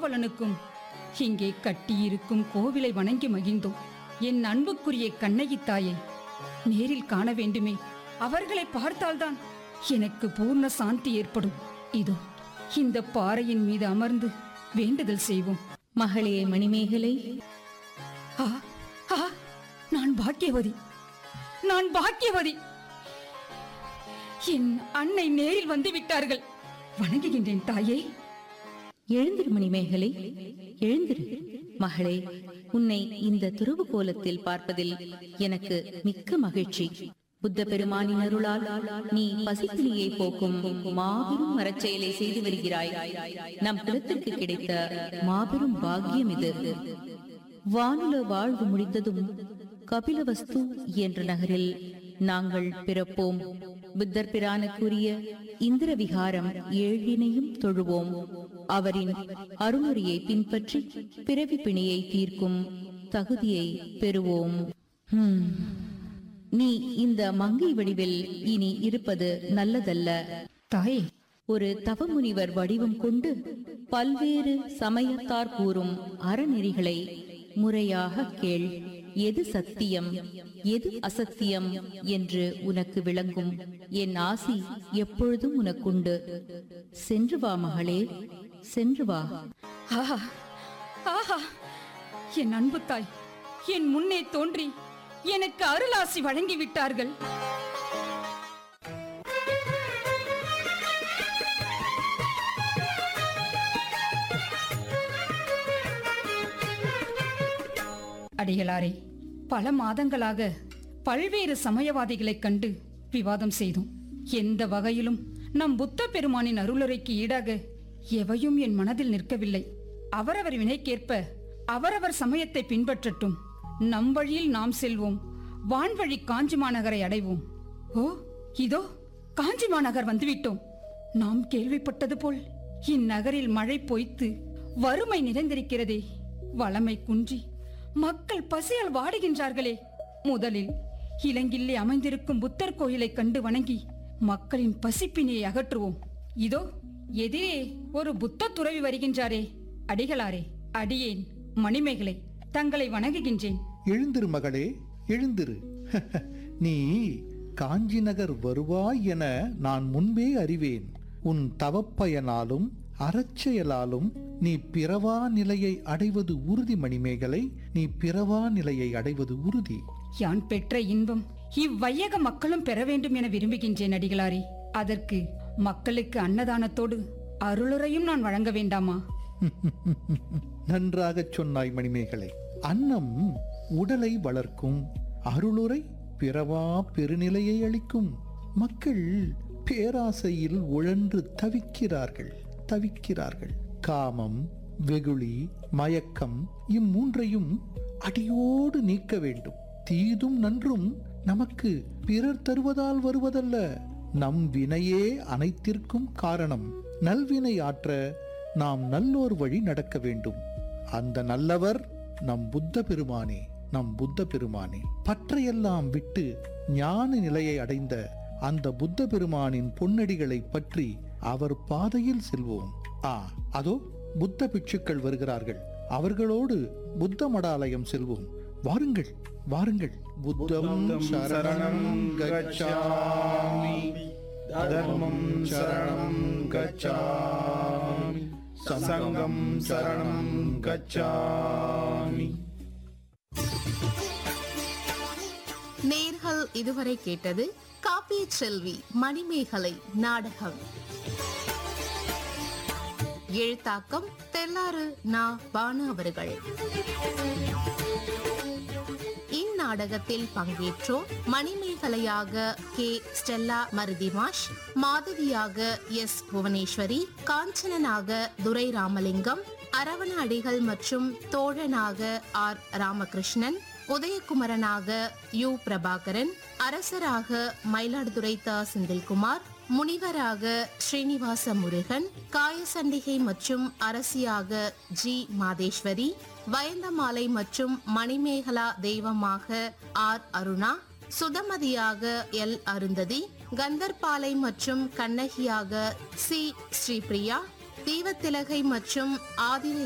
காவலனுக்கும் இங்கே கட்டியிருக்கும் கோவிலை வணங்கி மகிழ்ந்தோம் என் அன்புக்குரிய கண்ணகி தாயை நேரில் காண வேண்டுமே அவர்களை பார்த்தால்தான் எனக்கு பூர்ண சாந்தி ஏற்படும் இதோ இந்த பாறையின் மீது அமர்ந்து வேண்டுதல் செய்வோம் மகளே மணிமேகலை ஆ ஆ நான் பாக்கியவதி நான் பாக்கியவதி என் அன்னை நேரில் வந்து விட்டார்கள் வணங்குகின்றேன் தாயே எழுந்திரு மணிமேகலை எழுந்திரு மகளே உன்னை இந்த துருவு கோலத்தில் பார்ப்பதில் எனக்கு மிக்க மகிழ்ச்சி புத்த பெருமானின் அருளால் நீ பசிப்பிணியை போக்கும் மாபெரும் மரச்செயலை செய்து வருகிறாய் நம் குலத்திற்கு கிடைத்த மாபெரும் பாக்கியம் இது வானுல வாழ்வு முடிந்ததும் கபிலவஸ்து என்ற நகரில் நாங்கள் பிறப்போம் புத்தர் பிரானுக்குரிய இந்திர விகாரம் ஏழினையும் தொழுவோம் அவரின் அருமுறையை பின்பற்றி பிறவி பிணியை தீர்க்கும் தகுதியை பெறுவோம் ஹம். நீ இந்த மங்கை வடிவில் இனி இருப்பது நல்லதல்ல தாயே ஒரு தவமுனிவர் வடிவம் கொண்டு பல்வேறு சமயத்தார் கூறும் அறநெறிகளை முறையாக கேள் எது சத்தியம் எது அசத்தியம் என்று உனக்கு விளங்கும் என் ஆசி எப்பொழுதும் உனக்குண்டு சென்று வா மகளே சென்று வா ஆஹா ஆஹா என் அன்பு தாய் என் முன்னே தோன்றி எனக்கு அருளாசி வழங்கி விட்டார்கள் அடிகளாரே பல மாதங்களாக பல்வேறு சமயவாதிகளைக் கண்டு விவாதம் செய்தோம் எந்த வகையிலும் நம் புத்த பெருமானின் அருளுரைக்கு ஈடாக எவையும் என் மனதில் நிற்கவில்லை அவரவர் வினைக்கேற்ப அவரவர் சமயத்தை பின்பற்றட்டும் நம் வழியில் நாம் செல்வோம் வான்வழி காஞ்சி மாநகரை அடைவோம் ஓ இதோ காஞ்சி மாநகர் வந்துவிட்டோம் நாம் கேள்விப்பட்டது போல் இந்நகரில் மழை பொய்த்து வறுமை நிறைந்திருக்கிறதே வளமை குன்றி மக்கள் பசியால் வாடுகின்றார்களே முதலில் இலங்கிள்ளி அமைந்திருக்கும் புத்தர் கோயிலை கண்டு வணங்கி மக்களின் பசிப்பினியை அகற்றுவோம் இதோ எதிரே ஒரு புத்த துறவி வருகின்றாரே அடிகளாரே அடியேன் மணிமேகலை தங்களை வணங்குகின்றேன் எழுந்திரு மகளே எழுந்திரு நீ காஞ்சி நகர் வருவாய் என நான் முன்பே அறிவேன் உன் தவப்பயனாலும் அறச்செயலாலும் நீ பிறவா நிலையை அடைவது உறுதி மணிமேகலை நீ பிறவா நிலையை அடைவது உறுதி யான் பெற்ற இன்பம் இவ்வையக மக்களும் பெற வேண்டும் என விரும்புகின்றேன் அடிகளாரே அதற்கு மக்களுக்கு அன்னதானத்தோடு அருளுரையும் நான் வழங்க வேண்டாமா நன்றாகச் சொன்னாய் மணிமேகலை அன்னம் உடலை வளர்க்கும் அருளுரை பிறவா பெருநிலையை அளிக்கும் மக்கள் பேராசையில் உழன்று தவிக்கிறார்கள் தவிக்கிறார்கள் காமம் வெகுளி மயக்கம் இம்மூன்றையும் அடியோடு நீக்க வேண்டும் தீதும் நன்றும் நமக்கு பிறர் தருவதால் வருவதல்ல நம் வினையே அனைத்திற்கும் காரணம் நல்வினை ஆற்ற நாம் நல்லோர் வழி நடக்க வேண்டும் அந்த நல்லவர் நம் புத்த பெருமானே நம் புத்த பெருமானே பற்றையெல்லாம் விட்டு ஞான நிலையை அடைந்த அந்த புத்த பெருமானின் பொன்னடிகளை பற்றி அவர் பாதையில் செல்வோம் ஆ அதோ புத்த பிட்சுக்கள் வருகிறார்கள் அவர்களோடு புத்த மடாலயம் செல்வோம் வாருங்கள் வாருங்கள் புத்தம் சரணம் கச்சாமி धर्मं शरणं गच्छामि सङ्गं शरणं गच्छामि நேர்கள் இதுவரை கேட்டது காப்பிய செல்வி மணிமேகலை நாடகம் எழுத்தாக்கம் தெல்லாறு நா பானு அவர்கள் இந்நாடகத்தில் பங்கேற்றோர் மணிமேகலையாக கே ஸ்டெல்லா மருதிமாஷ் மாதவியாக எஸ் புவனேஸ்வரி காஞ்சனனாக துரை ராமலிங்கம் அரவண அடிகள் மற்றும் தோழனாக ஆர் ராமகிருஷ்ணன் உதயகுமரனாக யு பிரபாகரன் அரசராக மயிலாடுதுறை த செந்தில்குமார் முனிவராக ஸ்ரீனிவாச முருகன் காயசண்டிகை மற்றும் அரசியாக ஜி மாதேஸ்வரி வயந்தமாலை மற்றும் மணிமேகலா தெய்வமாக ஆர் அருணா சுதமதியாக எல் அருந்ததி கந்தர்பாலை மற்றும் கண்ணகியாக சி ஸ்ரீபிரியா தீவத்திலகை மற்றும் ஆதிர